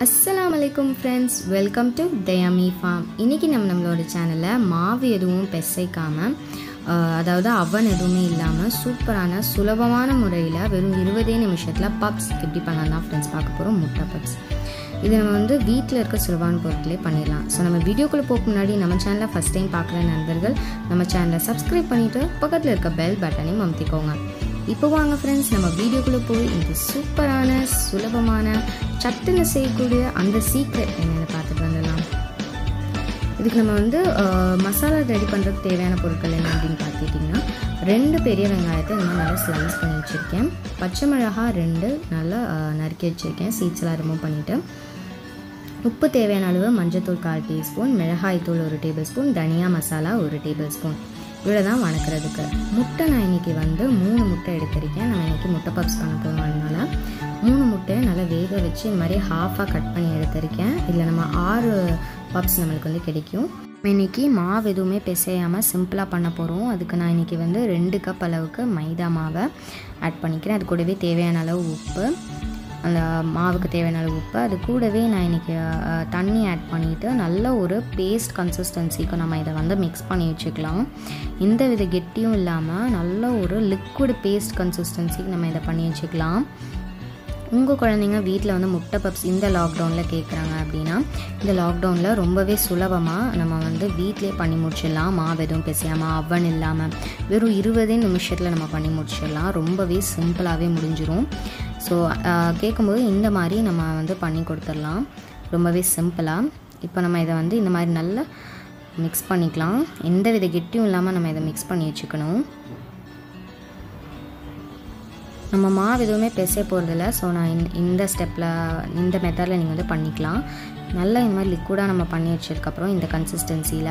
அஸ்ஸலாமு அலைக்கும் friends welcome to தயாமி ஃபார்ம் இன்றைக்கி நம்ம நம்மளோட சேனலில் மாவு எதுவும் பெசைக்காமல் அதாவது அவன் எதுவுமே இல்லாமல் சூப்பரான சுலபமான முறையில் வெறும் இருபதே நிமிஷத்தில் பப்ஸ் எப்படி பண்ணலாம் தான் ஃப்ரெண்ட்ஸ் பார்க்க போகிறோம் முட்டை பப்ஸ் இது நம்ம வந்து வீட்டில் இருக்க சுலபான பொருட்களே பண்ணிடலாம் ஸோ நம்ம வீடியோக்குள்ளே போக முன்னாடி நம்ம சேனலை ஃபஸ்ட் டைம் பார்க்குற நண்பர்கள் நம்ம சேனலை சப்ஸ்கிரைப் பண்ணிவிட்டு பக்கத்தில் இருக்க பெல் பட்டனையும் அமுத்திக்கோங்க இப்போ வாங்க ஃப்ரெண்ட்ஸ் நம்ம வீடியோக்குள்ளே போய் இந்த சூப்பரான சுலபமான சட்டுன்னு செய்யக்கூடிய அந்த சீக்ரெட் என்னென்னு பார்த்துட்டு வந்துடலாம் இதுக்கு நம்ம வந்து அஹ், மசாலா ரெடி பண்ணுறதுக்கு தேவையான பொருட்கள் என்ன அப்படின்னு பார்த்துட்டிங்கன்னா ரெண்டு பெரிய வெங்காயத்தை இந்த மாதிரி நல்லா ஸ்லைஸ் பண்ணி வச்சுருக்கேன் பச்சை மிளகா ரெண்டு நல்லா அஹ், நறுக்கி வச்சுருக்கேன் சீட்ஸ்லாம் ரிமூவ் பண்ணிவிட்டு உப்பு தேவையான அளவு மஞ்சத்தூள் கால் டீஸ்பூன் மிளகாய்த்தூள் ஒரு டேபிள் ஸ்பூன் தனியா மசாலா ஒரு டேபிள் ஸ்பூன் இவ்வளோ தான் வணக்கிறதுக்கு முட்டை நான் இன்றைக்கி வந்து மூணு முட்டை எடுத்திருக்கேன் நம்ம இன்றைக்கி முட்டை பப்ஸ் பண்ண போகிறோம் அதனால மூணு முட்டையை நல்லா வேக வச்சு இந்த மாதிரி ஹாஃபாக கட் பண்ணி எடுத்திருக்கேன் இதில் நம்ம ஆறு பப்ஸ் நம்மளுக்கு வந்து கிடைக்கும் இன்னைக்கு மாவு எதுவுமே பிசையாமல் சிம்பிளாக பண்ண போகிறோம் அதுக்கு நான் இன்றைக்கி வந்து ரெண்டு கப் அளவுக்கு மைதா மாவை ஆட் பண்ணிக்கிறேன் அது கூடவே தேவையான அளவு உப்பு அந்த மாவுக்கு தேவையான அளவு உப்பு அது கூடவே நான் இன்றைக்கி தண்ணி ஆட் பண்ணிவிட்டு நல்ல ஒரு பேஸ்ட் கன்சிஸ்டன்சிக்கு நம்ம இதை வந்து மிக்ஸ் பண்ணி வச்சுக்கலாம் எந்த வித கெட்டியும் இல்லாமல் நல்ல ஒரு லிக்விட் பேஸ்ட் கன்சிஸ்டன்சிக்கு நம்ம இதை பண்ணி வச்சுக்கலாம் உங்கள் குழந்தைங்க வீட்டில் வந்து முட்டை பப்ஸ் இந்த லாக்டவுனில் கேட்குறாங்க அப்படின்னா இந்த லாக்டவுனில் ரொம்பவே சுலபமாக நம்ம வந்து வீட்டிலே பண்ணி முடிச்சிடலாம் மாவு எதுவும் பிசையாமல் அவன் இல்லாமல் வெறும் இருபதே நிமிஷத்தில் நம்ம பண்ணி முடிச்சிடலாம் ரொம்பவே சிம்பிளாகவே முடிஞ்சிரும் ஸோ கேட்கும்போது இந்த மாதிரி நம்ம வந்து பண்ணி கொடுத்துடலாம் ரொம்பவே சிம்பிளாக இப்போ நம்ம இதை வந்து இந்த மாதிரி நல்லா மிக்ஸ் பண்ணிக்கலாம் எந்த வித கெட்டியும் இல்லாமல் நம்ம இதை மிக்ஸ் பண்ணி வச்சுக்கணும் நம்ம மாவு எதுவுமே பிசைய போகிறதில்ல ஸோ நான் இந்த இந்த ஸ்டெப்பில் இந்த மெத்தடில் நீங்கள் வந்து பண்ணிக்கலாம் நல்லா இந்த மாதிரி லிக்விடாக நம்ம பண்ணி வச்சதுக்கப்புறம் இந்த கன்சிஸ்டன்சியில்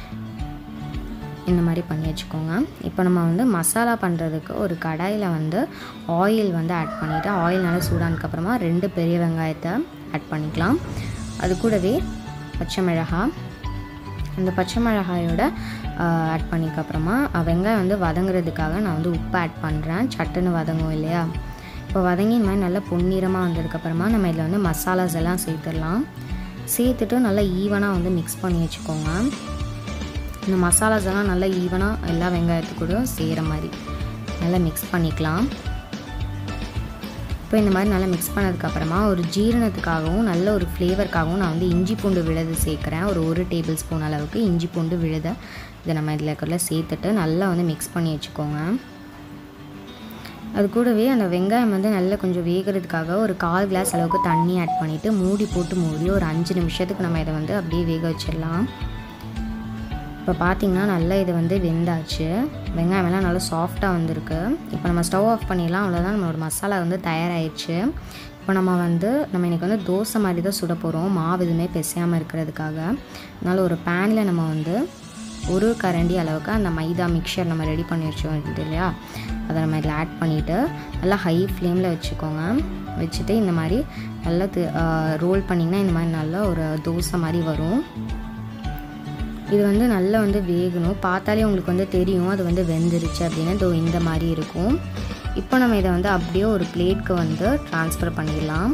இந்த மாதிரி பண்ணி வச்சுக்கோங்க இப்போ நம்ம வந்து மசாலா பண்ணுறதுக்கு ஒரு கடாயில் வந்து ஆயில் வந்து ஆட் பண்ணிவிட்டு ஆயில் நல்லா சூடானதுக்கப்புறமா ரெண்டு பெரிய வெங்காயத்தை ஆட் பண்ணிக்கலாம் அது கூடவே பச்சை மிளகாய் அந்த பச்சை மிளகாயோட ஆட் பண்ணிக்கப்புறமா வெங்காயம் வந்து வதங்குறதுக்காக நான் வந்து உப்பு ஆட் பண்ணுறேன் சட்டுன்னு வதங்கும் இல்லையா இப்போ வதங்கி இந்த மாதிரி நல்லா பொன்னிறமாக வந்ததுக்கப்புறமா நம்ம இதில் வந்து மசாலாஸ் எல்லாம் சேர்த்துடலாம் சேர்த்துட்டு நல்லா ஈவனாக வந்து மிக்ஸ் பண்ணி வச்சுக்கோங்க இந்த மசாலாஸ் எல்லாம் நல்லா ஈவனாக எல்லா வெங்காயத்துக்கூட செய்கிற மாதிரி நல்லா மிக்ஸ் பண்ணிக்கலாம் இப்போ இந்த மாதிரி நல்லா மிக்ஸ் பண்ணதுக்கப்புறமா ஒரு ஜீரணத்துக்காகவும் நல்ல ஒரு ஃப்ளேவருக்காகவும் நான் வந்து இஞ்சி பூண்டு விழுது சேர்க்குறேன் ஒரு ஒரு டேபிள் ஸ்பூன் அளவுக்கு இஞ்சி பூண்டு விழுதை இதை நம்ம இதில் இருக்கிற சேர்த்துட்டு நல்லா வந்து மிக்ஸ் பண்ணி வச்சுக்கோங்க அது கூடவே அந்த வெங்காயம் வந்து நல்லா கொஞ்சம் வேகிறதுக்காக ஒரு கால் கிளாஸ் அளவுக்கு தண்ணி ஆட் பண்ணிவிட்டு மூடி போட்டு மூடி ஒரு அஞ்சு நிமிஷத்துக்கு நம்ம இதை வந்து அப்படியே வேக வச்சிடலாம் இப்போ பார்த்தீங்கன்னா நல்லா இது வந்து வெந்தாச்சு வெங்காயமெல்லாம் நல்லா சாஃப்டாக வந்திருக்கு இப்போ நம்ம ஸ்டவ் ஆஃப் பண்ணிடலாம் அவ்வளோதான் நம்மளோட மசாலா வந்து தயாராகிடுச்சு இப்போ நம்ம வந்து நம்ம இன்றைக்கி வந்து தோசை மாதிரி தான் சுட போகிறோம் மாவு எதுவுமே பிசையாமல் இருக்கிறதுக்காக அதனால் ஒரு பேனில் நம்ம வந்து ஒரு கரண்டி அளவுக்கு அந்த மைதா மிக்சர் நம்ம ரெடி பண்ணி வச்சோம் இல்லையா அதை நம்ம இதில் ஆட் பண்ணிவிட்டு நல்லா ஹை ஃப்ளேமில் வச்சுக்கோங்க வச்சுட்டு இந்த மாதிரி நல்லா ரோல் பண்ணிங்கன்னா இந்த மாதிரி நல்லா ஒரு தோசை மாதிரி வரும் இது வந்து நல்லா வந்து வேகணும் பார்த்தாலே உங்களுக்கு வந்து தெரியும் அது வந்து வெந்துருச்சு அப்படின்னு இதோ இந்த மாதிரி இருக்கும் இப்போ நம்ம இதை வந்து அப்படியே ஒரு பிளேட்க்கு வந்து ட்ரான்ஸ்ஃபர் பண்ணிடலாம்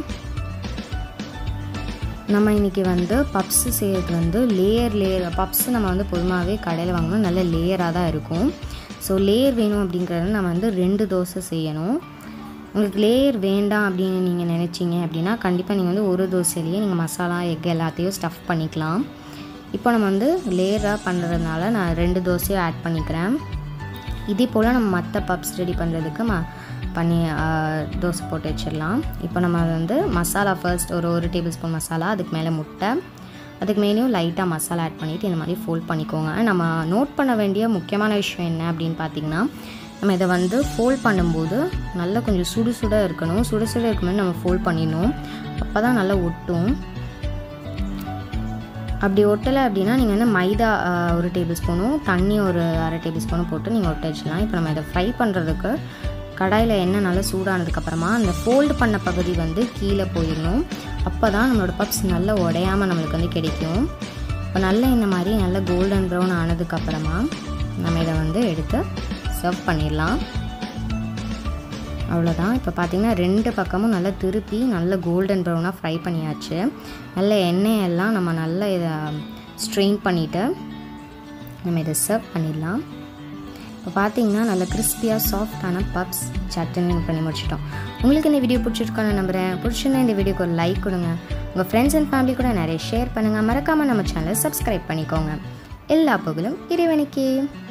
நம்ம இன்றைக்கி வந்து பப்ஸ் செய்கிறது வந்து லேயர் லேயர் பப்ஸ் நம்ம வந்து பொதுவாகவே கடையில் வாங்கணும் நல்ல லேயராக தான் இருக்கும் ஸோ லேயர் வேணும் அப்படிங்கிறது நம்ம வந்து ரெண்டு தோசை செய்யணும் உங்களுக்கு லேயர் வேண்டாம் அப்படின்னு நீங்கள் நினச்சிங்க அப்படின்னா கண்டிப்பாக நீங்கள் வந்து ஒரு தோசையிலேயே நீங்கள் மசாலா எக் எல்லாத்தையும் ஸ்டஃப் பண்ணிக்கலாம் இப்போ நம்ம வந்து லேயராக பண்ணுறதுனால நான் ரெண்டு தோசையும் ஆட் பண்ணிக்கிறேன் இதே போல் நம்ம மற்ற பப்ஸ் ரெடி பண்ணுறதுக்கு ம பண்ணி ஆ, தோசை போட்டு வச்சிடலாம் இப்போ நம்ம வந்து மசாலா ஃபர்ஸ்ட் ஒரு ஒரு டேபிள் ஸ்பூன் மசாலா அதுக்கு மேலே முட்டை அதுக்கு மேலேயும் லைட்டாக மசாலா ஆட் பண்ணிவிட்டு இந்த மாதிரி ஃபோல்ட் பண்ணிக்கோங்க நம்ம நோட் பண்ண வேண்டிய முக்கியமான விஷயம் என்ன அப்படின்னு பார்த்தீங்கன்னா நம்ம இதை வந்து ஃபோல்ட் பண்ணும்போது நல்லா கொஞ்சம் சுடு சுட இருக்கணும் சுடு சுட இருக்கும்போது நம்ம ஃபோல்ட் பண்ணிடணும் அப்போ தான் நல்லா ஒட்டும் அப்படி ஒட்டலை அப்படின்னா நீங்கள் வந்து மைதா ஆஹ், ஒரு டேபிள் ஸ்பூனும் தண்ணி ஒரு அரை டேபிள் ஸ்பூனும் போட்டு நீங்கள் ஒட்ட வச்சுக்கலாம் இப்போ நம்ம இதை ஃப்ரை பண்ணுறதுக்கு கடாயில் எண்ணெய் நல்லா சூடானதுக்கப்புறமா அந்த ஃபோல்டு பண்ண பகுதி வந்து கீழே போயிடணும் அப்போ தான் நம்மளோட பப்ஸ் நல்லா உடையாமல் நம்மளுக்கு வந்து கிடைக்கும் இப்போ நல்லா இந்த மாதிரி நல்லா கோல்டன் ப்ரௌன் ஆனதுக்கப்புறமா நம்ம இதை வந்து எடுத்து சர்வ் பண்ணிடலாம் அவ்வளோதான் இப்போ பார்த்தீங்கன்னா ரெண்டு பக்கமும் நல்லா திருப்பி நல்ல கோல்டன் ப்ரௌனாக ஃப்ரை பண்ணியாச்சு நல்ல எண்ணெயெல்லாம் நம்ம நல்லா இதை ஸ்ட்ரெயின் பண்ணிவிட்டு நம்ம இதை சர்வ் பண்ணிடலாம் இப்போ பார்த்தீங்கன்னா நல்ல கிறிஸ்பியாக சாஃப்டான பப்ஸ் சட்டன் பண்ணி முடிச்சிட்டோம் உங்களுக்கு இந்த வீடியோ பிடிச்சிருக்கான்னு நம்புகிறேன் பிடிச்சிருந்தா இந்த வீடியோக்கு ஒரு லைக் கொடுங்க உங்கள் ஃப்ரெண்ட்ஸ் அண்ட் ஃபேமிலி கூட நிறைய ஷேர் பண்ணுங்கள் மறக்காமல் நம்ம சேனலை சப்ஸ்கிரைப் பண்ணிக்கோங்க எல்லா புகழும் இறைவனுக்கே